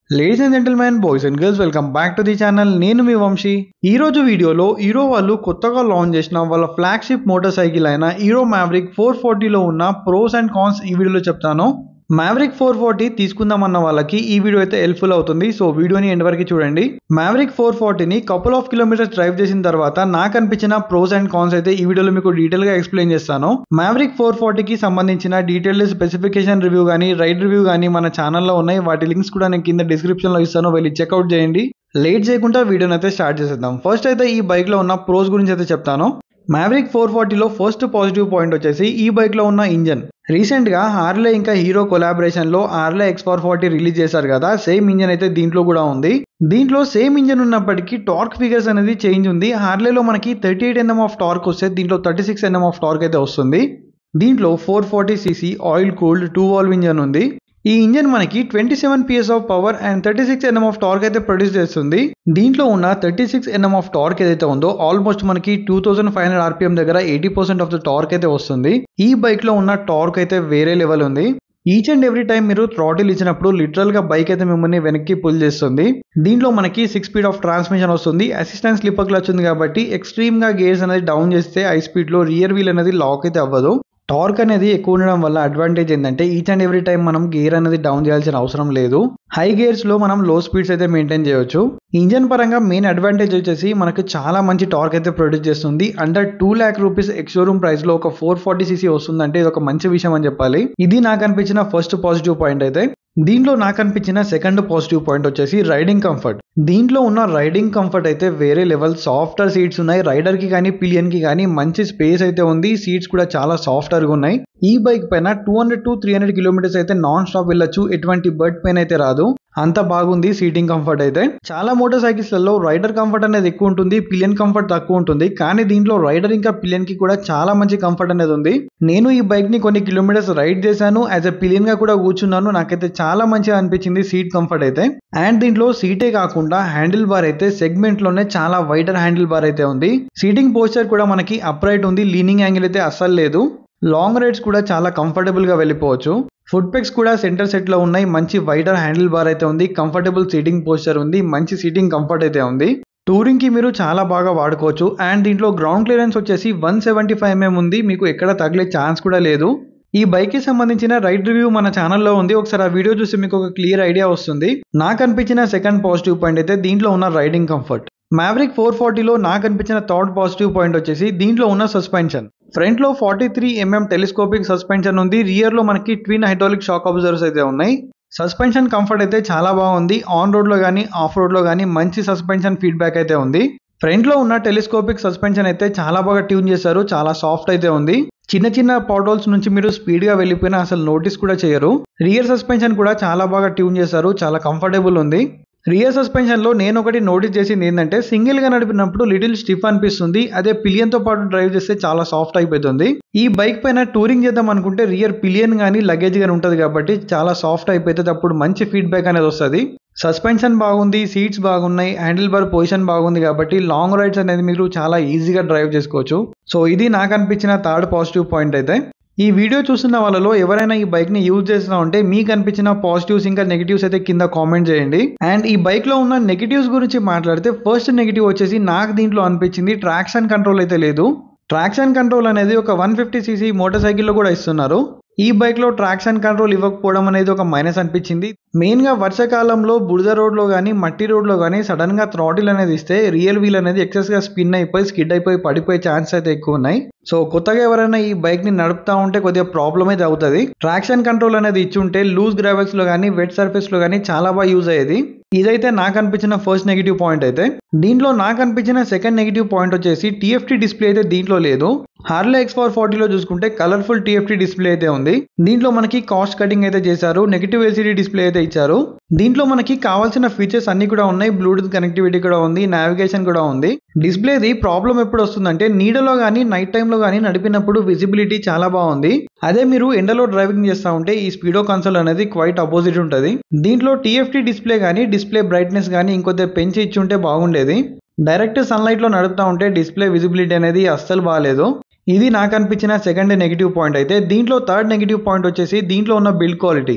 ladies and gentlemen boys and girls welcome back to the channel నేను మీ వంశీ ఈ రోజు వీడియోలో హీరో వాళ్ళు కొత్తగా లాంచ్ చేసిన వాళ్ళ ఫ్లాగ్షిప్ మోటార్ సైకిల్ అయిన హీరో మ్యావరిక్ ఫోర్ ఫార్టీలో ఉన్న ప్రోస్ అండ్ కాన్స్ ఈ వీడియోలో చెప్తాను మ్యావరిక్ ఫోర్ ఫార్టీ తీసుకుందామన్న వాళ్ళకి ఈ వీడియో అయితే హెల్ప్ఫుల్ అవుతుంది సో వీడియోని ఎండ్ వరకు చూడండి మ్యావరిక్ ఫోర్ ఫార్టీని కపుల్ ఆఫ్ కిలోమీటర్స్ డ్రైవ్ చేసిన తర్వాత నాకు అనిపించిన ప్రోస్ అండ్ కాన్స్ అయితే ఈ వీడియోలో మీకు డీటెయిల్ గా ఎక్స్ప్లెయిన్ చేస్తాను మ్యావరిక్ ఫోర్ ఫార్టీకి సంబంధించిన డీటెయిల్డ్ స్పెసిఫికేషన్ రివ్యూ కానీ రైడ్ రివ్యూ కానీ మన ఛానల్లో ఉన్నాయి వాటి లింక్స్ కూడా నేను కింద డిస్క్రిప్షన్ లో ఇస్తాను వెళ్ళి చెక్అవుట్ చేయండి లేట్ చేయకుండా వీడియోని అయితే స్టార్ట్ చేసేద్దాం ఫస్ట్ అయితే ఈ బైక్ లో ఉన్న ప్రోస్ గురించి అయితే చెప్తాను మ్యావరిక్ ఫోర్ ఫార్టీలో ఫస్ట్ పాజిటివ్ పాయింట్ వచ్చేసి ఈ బైక్లో ఉన్న ఇంజన్ రీసెంట్గా హార్లే ఇంకా హీరో కొలాబరేషన్లో Harley X four forty release చేశారు కదా సేమ్ ఇంజన్ అయితే దీంట్లో కూడా ఉంది దీంట్లో సేమ్ ఇంజన్ ఉన్నప్పటికీ టార్క్ ఫిగర్స్ అనేది చేంజ్ ఉంది హార్లేలో మనకి thirty eight NM of torque వస్తే దీంట్లో thirty six NM of torque అయితే వస్తుంది దీంట్లో four forty CC oil cooled two valve engine ఉంది ఈ ఇంజన్ మనకి twenty seven PS of power and thirty six NM of torque అయితే ప్రొడ్యూస్ చేస్తుంది దీంట్లో ఉన్న thirty six NM of torque ఏదైతే ఉందో ఆల్మోస్ట్ మనకి two thousand five hundred RPM దగ్గర eighty percent of the torque అయితే వస్తుంది ఈ బైక్ లో ఉన్న టార్క్ అయితే వేరే లెవెల్ ఉంది ఈచ్ అండ్ ఎవ్రీ టైం మీరు థ్రాటిల్ ఇచ్చినప్పుడు లిటరల్ గా బైక్ అయితే మిమ్మల్ని వెనక్కి పుల్ చేస్తుంది దీంట్లో మనకి సిక్స్ స్పీడ్ ఆఫ్ ట్రాన్స్మిషన్ వస్తుంది అసిస్టెంట్ స్లిప్పర్ క్లచ్ ఉంది కాబట్టి ఎక్స్ట్రీమ్ గా గేర్స్ అనేది డౌన్ చేస్తే హై స్పీడ్ లో రియర్ వీల్ అనేది లాక్ అయితే అవ్వదు టార్క్ అనేది ఎక్కువ ఉండడం వల్ల అడ్వాంటేజ్ ఏంటంటే ఈచ్ అండ్ ఎవ్రీ టైం మనం గేర్ అనేది డౌన్ చేయాల్సిన అవసరం లేదు హై గేర్స్ లో మనం లో స్పీడ్స్ అయితే మెయింటైన్ చేయొచ్చు ఇంజన్ పరంగా మెయిన్ అడ్వాంటేజ్ వచ్చేసి మనకు చాలా మంచి టార్క్ అయితే ప్రొడ్యూస్ చేస్తుంది under two lakh rupees ex showroom price లో ఒక ఫోర్ ఫార్టీ సీసీ వస్తుందంటే ఇది ఒక మంచి విషయం అని చెప్పాలి ఇది నాకు అనిపించిన ఫస్ట్ పాజిటివ్ పాయింట్ అయితే దీంట్లో నాకు అనిపించిన సెకండ్ పాజిటివ్ పాయింట్ వచ్చేసి రైడింగ్ కంఫర్ట్ దీంట్లో ఉన్న రైడింగ్ కంఫర్ట్ అయితే వేరే లెవెల్ సాఫ్ట్వేర్ సీట్స్ ఉన్నాయి రైడర్ కి కానీ పిలియన్ కి కానీ మంచి స్పేస్ అయితే ఉంది సీట్స్ కూడా చాలా సాఫ్ట్వేర్ గా ఉన్నాయి ఈ బైక్ పైన two hundred to three hundred kilometres అయితే నాన్ స్టాప్ వెళ్ళొచ్చు ఎటువంటి బర్డ్ పెయిన్ అయితే రాదు అంత బాగుంది సీటింగ్ కంఫర్ట్ అయితే చాలా మోటార్ సైకిల్స్లలో రైడర్ కంఫర్ట్ అనేది ఎక్కువ ఉంటుంది పిలియన్ కంఫర్ట్ తక్కువ ఉంటుంది కానీ దీంట్లో రైడర్ ఇంకా పిలియన్ కి కూడా చాలా మంచి కంఫర్ట్ అనేది ఉంది నేను ఈ బైక్ ని కొన్ని కిలోమీటర్స్ రైడ్ చేశాను యాజ్ ఎ పిలియన్ గా కూడా కూర్చున్నాను నాకైతే చాలా మంచిగా అనిపించింది సీట్ కంఫర్ట్ అయితే అండ్ దీంట్లో సీటే కాకుండా హ్యాండిల్ బార్ అయితే సెగ్మెంట్ లోనే చాలా వైడర్ హ్యాండిల్ బార్ అయితే ఉంది సీటింగ్ పోస్చర్ కూడా మనకి అప్రైట్ ఉంది లీనింగ్ యాంగిల్ అయితే అస్సలు లేదు లాంగ్ రైడ్స్ కూడా చాలా కంఫర్టబుల్ గా వెళ్ళిపోవచ్చు ఫుడ్ పెక్స్ కూడా సెంటర్ సెట్ లో ఉన్నాయి మంచి వైడర్ హ్యాండిల్ బార్ అయితే ఉంది కంఫర్టబుల్ సీటింగ్ పోస్చర్ ఉంది మంచి సీటింగ్ కంఫర్ట్ అయితే ఉంది టూరింగ్ కి మీరు చాలా బాగా వాడుకోవచ్చు అండ్ దీంట్లో గ్రౌండ్ క్లియరెన్స్ వచ్చేసి వన్ సెవెంటీ ఫైవ్ ఎంఎం ఉంది మీకు ఎక్కడ తగిలే ఛాన్స్ కూడా లేదు ఈ బైక్ కి సంబంధించిన రైడ్ రివ్యూ మన ఛానల్లో ఉంది ఒకసారి ఆ వీడియో చూసి మీకు ఒక క్లియర్ ఐడియా వస్తుంది నాకు అనిపించిన సెకండ్ పాజిటివ్ పాయింట్ అయితే దీంట్లో ఉన్న రైడింగ్ కంఫర్ట్ మ్యావరిక్ ఫోర్ ఫార్టీలో నాకు అనిపించిన థర్డ్ పాజిటివ్ పాయింట్ వచ్చేసి దీంట్లో ఉన్న సస్పెన్షన్ ఫ్రంట్ లో forty three MM telescopic suspension ఉంది రియర్ లో మనకి ట్విన్ హైడ్రాలిక్ షాక్ అబ్జర్వర్స్ అయితే ఉన్నాయి సస్పెన్షన్ కంఫర్ట్ అయితే చాలా బాగుంది ఆన్ రోడ్ లో కానీ ఆఫ్ రోడ్ లో కానీ మంచి సస్పెన్షన్ ఫీడ్బ్యాక్ అయితే ఉంది ఫ్రంట్ లో ఉన్న టెలిస్కోపిక్ సస్పెన్షన్ అయితే చాలా బాగా ట్యూన్ చేశారు చాలా సాఫ్ట్ అయితే ఉంది చిన్న చిన్న పాటోల్స్ నుంచి మీరు స్పీడ్ గా వెళ్ళిపోయినా అసలు నోటీస్ కూడా చేయరు రియర్ సస్పెన్షన్ కూడా చాలా బాగా ట్యూన్ చేశారు చాలా కంఫర్టబుల్ ఉంది రియర్ సస్పెన్షన్ లో నేను ఒకటి నోటీస్ చేసింది ఏంటంటే సింగిల్ గా నడిపినప్పుడు లిటిల్ స్టిఫ్ అనిపిస్తుంది అదే పిలియన్ తో పాటు డ్రైవ్ చేస్తే చాలా సాఫ్ట్ అయిపోతుంది ఈ బైక్ పైన టూరింగ్ చేద్దాం అనుకుంటే రియర్ పిలియన్ కానీ లగేజ్ కానీ ఉంటుంది కాబట్టి చాలా సాఫ్ట్ అయిపోతుంది అప్పుడు మంచి ఫీడ్బ్యాక్ అనేది వస్తుంది సస్పెన్షన్ బాగుంది సీట్స్ బాగున్నాయి హ్యాండిల్ బార్ పొజిషన్ బాగుంది కాబట్టి లాంగ్ రైడ్స్ అనేది మీరు చాలా ఈజీగా డ్రైవ్ చేసుకోవచ్చు సో ఇది నాకు అనిపించిన థర్డ్ పాజిటివ్ పాయింట్ అయితే ఈ వీడియో చూస్తున్న వాళ్ళలో ఎవరైనా ఈ బైక్ ని యూజ్ చేస్తున్నా ఉంటే మీకు అనిపించిన పాజిటివ్స్ ఇంకా నెగిటివ్స్ అయితే కింద కామెంట్ చేయండి అండ్ ఈ బైక్ లో ఉన్న నెగిటివ్స్ గురించి మాట్లాడితే ఫస్ట్ నెగిటివ్ వచ్చేసి నాకు దీంట్లో అనిపించింది ట్రాక్షన్ కంట్రోల్ అయితే లేదు ట్రాక్షన్ కంట్రోల్ అనేది ఒక వన్ ఫిఫ్టీ సీసీ మోటార్ సైకిల్లో కూడా ఇస్తున్నారు ఈ బైక్ లో ట్రాక్షన్ కంట్రోల్ ఇవ్వకపోవడం అనేది ఒక మైనస్ అనిపించింది మెయిన్ గా వర్షాకాలంలో బురద రోడ్ లో కానీ మట్టి రోడ్ లో కానీ సడన్ గా థ్రాటిల్ అనేది ఇస్తే రియల్ వీల్ అనేది ఎక్సెస్ గా స్పిన్ అయిపోయి స్కిడ్ అయిపోయి పడిపోయే ఛాన్స్ అయితే ఎక్కువ ఉన్నాయి సో కొత్తగా ఎవరైనా ఈ బైక్ ని నడుపుతా ఉంటే కొద్దిగా ప్రాబ్లమ్ అయితే అవుతుంది ట్రాక్షన్ కంట్రోల్ అనేది ఇచ్చి ఉంటే లూజ్ గ్రావెల్స్ లో కానీ వెట్ సర్ఫేస్ లో కానీ చాలా బాగా యూజ్ అయ్యేది ఇదైతే నాకు అనిపించిన ఫస్ట్ నెగిటివ్ పాయింట్ అయితే దీంట్లో నాకు అనిపించిన సెకండ్ నెగిటివ్ పాయింట్ వచ్చేసి టీఎఫ్టీ డిస్ప్లే అయితే దీంట్లో లేదు హార్లే ఎక్స్ ఫోర్ ఫార్టీలో చూసుకుంటే కలర్ఫుల్ టీఎఫ్టీ డిస్ప్లే అయితే ఉంది దీంట్లో మనకి కాస్ట్ కటింగ్ అయితే చేశారు నెగిటివ్ ఎల్సీడీ డిస్ప్లే అయితే ఇచ్చారు దీంట్లో మనకి కావాల్సిన ఫీచర్స్ అన్ని కూడా ఉన్నాయి బ్లూటూత్ కనెక్టివిటీ కూడా ఉంది నావిగేషన్ కూడా ఉంది డిస్ప్లేది ప్రాబ్లం ఎప్పుడు వస్తుందంటే నీడలో కానీ నైట్ టైంలో కానీ నడిపినప్పుడు విజిబిలిటీ చాలా బాగుంది అదే మీరు ఎండలో డ్రైవింగ్ చేస్తూ ఉంటే ఈ స్పీడో కన్సోల్ అనేది క్వైట్ అపోజిట్ ఉంటుంది దీంట్లో టీఎఫ్టీ డిస్ప్లే కానీ డిస్ప్లే బ్రైట్నెస్ కానీ ఇంకొద్దిగా పెంచి ఇచ్చి ఉంటే బాగుండేది డైరెక్ట్ సన్లైట్లో నడుపుతూ ఉంటే డిస్ప్లే విజిబిలిటీ అనేది అస్సలు బాగాలేదు ఇది నాకు అనిపించిన సెకండ్ నెగిటివ్ పాయింట్ అయితే దీంట్లో థర్డ్ నెగిటివ్ పాయింట్ వచ్చేసి దీంట్లో ఉన్న బిల్డ్ క్వాలిటీ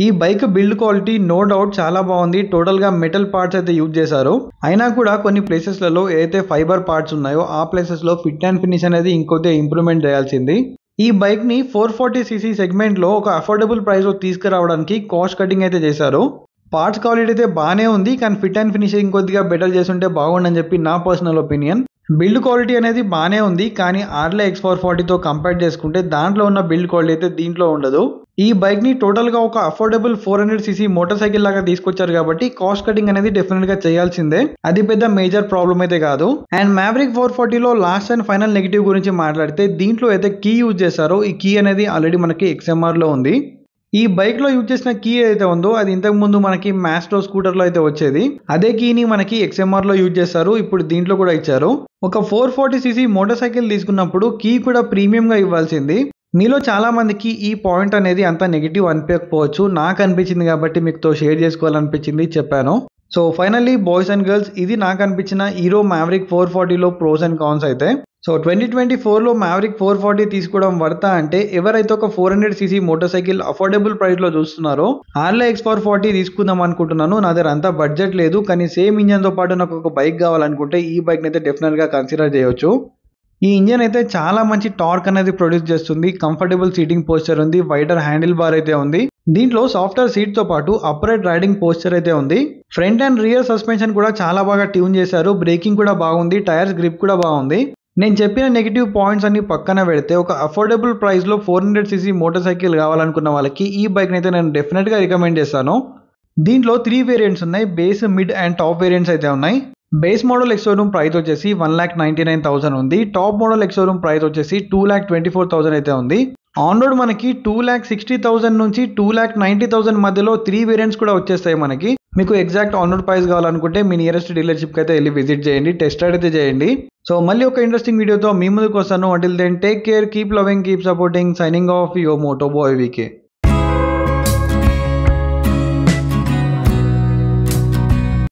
ఈ bike build quality no doubt చాలా బాగుంది టోటల్ గా మెటల్ పార్ట్స్ అయితే యూజ్ చేశారు అయినా కూడా కొన్ని ప్లేసెస్లలో ఏదైతే ఫైబర్ పార్ట్స్ ఉన్నాయో ఆ ప్లేసెస్ లో ఫిట్ అండ్ ఫినిష్ అనేది ఇంకొద్దిగా ఇంప్రూవ్మెంట్ చేయాల్సింది ఈ బైక్ ని ఫోర్ ఫార్టీ సీసీ సెగ్మెంట్ లో ఒక అఫోర్డబుల్ ప్రైస్ లో తీసుకురావడానికి కాస్ట్ కటింగ్ అయితే చేశారు పార్ట్స్ క్వాలిటీ అయితే బాగానే ఉంది కానీ ఫిట్ అండ్ ఫినిషింగ్ కొద్దిగా బెటర్ చేస్తుంటే బాగుండని చెప్పి నా పర్సనల్ ఒపీనియన్ బిల్డ్ క్వాలిటీ అనేది బాగానే ఉంది కానీ ఆర్లే ఎక్స్ ఫోర్ ఫార్టీతో కంపేర్ చేసుకుంటే దాంట్లో ఉన్న బిల్డ్ క్వాలిటీ అయితే దీంట్లో ఉండదు ఈ బైక్ ని టోటల్ గా ఒక affordable four hundred CC motorcycle లాగా తీసుకొచ్చారు కాబట్టి కాస్ట్ కటింగ్ అనేది డెఫినెట్ గా చేయాల్సిందే అది పెద్ద మేజర్ ప్రాబ్లం అయితే కాదు అండ్ మ్యావ్రిక్ ఫోర్ ఫార్టీలో లాస్ట్ అండ్ ఫైనల్ నెగిటివ్ గురించి మాట్లాడితే దీంట్లో అయితే కీ యూజ్ చేశారో ఈ కీ అనేది ఆల్రెడీ మనకి XMR లో ఉంది ఈ బైక్ లో యూజ్ చేసిన కీ ఏదైతే ఉందో అది ఇంతకు ముందు మనకి మ్యాస్ట్రో స్కూటర్ లో అయితే వచ్చేది అదే కీని మనకి XMR లో యూజ్ చేస్తారు ఇప్పుడు దీంట్లో కూడా ఇచ్చారు ఒక four forty CC motorcycle తీసుకున్నప్పుడు కీ కూడా ప్రీమియం గా ఇవ్వాల్సింది మీలో చాలా మందికి ఈ పాయింట్ అనేది అంత నెగిటివ్ అనిపించకపోవచ్చు నాకు అనిపించింది కాబట్టి మీతో షేర్ చేసుకోవాలనిపించింది చెప్పాను so finally boys and girls ఇది నాకు అనిపించిన హీరో మ్యావరిక్ ఫోర్ ఫార్టీలో ప్రోస్ అండ్ కాన్స్ అయితే సో ట్వంటీ ట్వంటీ ఫోర్లో మ్యావరిక్ ఫోర్ ఫార్టీ తీసుకోవడం వర్తా అంటే ఎవరైతే ఒక four hundred CC motorcycle affordable ప్రైస్లో చూస్తున్నారో ఆర్లే ఎక్స్ ఫోర్ ఫార్టీ తీసుకుందాం అనుకుంటున్నాను నా దగ్గర అంత బడ్జెట్ లేదు కానీ సేమ్ ఇంజన్తో పాటు నాకు ఒక బైక్ కావాలనుకుంటే ఈ బైక్ని అయితే డెఫినెట్గా కన్సిడర్ చేయొచ్చు ఈ ఇంజన్ అయితే చాలా మంచి టార్క్ అనేది ప్రొడ్యూస్ చేస్తుంది కంఫర్టబుల్ సీటింగ్ పోస్చర్ ఉంది వైడర్ హ్యాండిల్ బార్ అయితే ఉంది దీంట్లో సాఫ్ట్వేర్ సీట్ తో పాటు అప్రైట్ రైడింగ్ పోస్చర్ అయితే ఉంది ఫ్రంట్ అండ్ రియర్ సస్పెన్షన్ కూడా చాలా బాగా ట్యూన్ చేశారు బ్రేకింగ్ కూడా బాగుంది టైర్స్ గ్రిప్ కూడా బాగుంది నేను చెప్పిన నెగిటివ్ పాయింట్స్ అన్ని పక్కన పెడితే ఒక అఫోర్డబుల్ ప్రైస్ లో four hundred CC motorcycle కావాలనుకున్న వాళ్ళకి ఈ బైక్ అయితే నేను డెఫినెట్ గా రికమెండ్ చేస్తాను దీంట్లో త్రీ వేరియంట్స్ ఉన్నాయి base mid and top variants అయితే ఉన్నాయి బేస్ మోడల్ ఎక్సోరూమ్ ప్రైస్ వచ్చేసి one lakh ninety nine thousand ఉంది టాప్ మోడల్ ఎక్సోరూమ్ ప్రైస్ వచ్చేసి two lakh twenty four thousand అయితే ఉంది ఆన్ రోడ్ మనకి టూ ల్యాక్ సిక్స్టీ థౌసండ్ నుంచి టూ ల్యాక్ నైన్టీ థౌసండ్ మధ్యలో త్రీ వేరియంట్స్ కూడా వచ్చేస్తాయి మనకి మీకు ఎగ్జాక్ట్ ఆన్ రోడ్ ప్రైస్ కావాలనుకుంటే మీ నియరెస్ట్ డీలర్షిప్కి అయితే వెళ్ళి విజిట్ చేయండి టెస్ట్ రైడ్ అయితే చేయండి సో మళ్ళీ ఒక ఇంట్రెస్టింగ్ వీడియోతో మీ ముందుకు వస్తాను until then take care keep loving keep supporting signing off your moto boy VK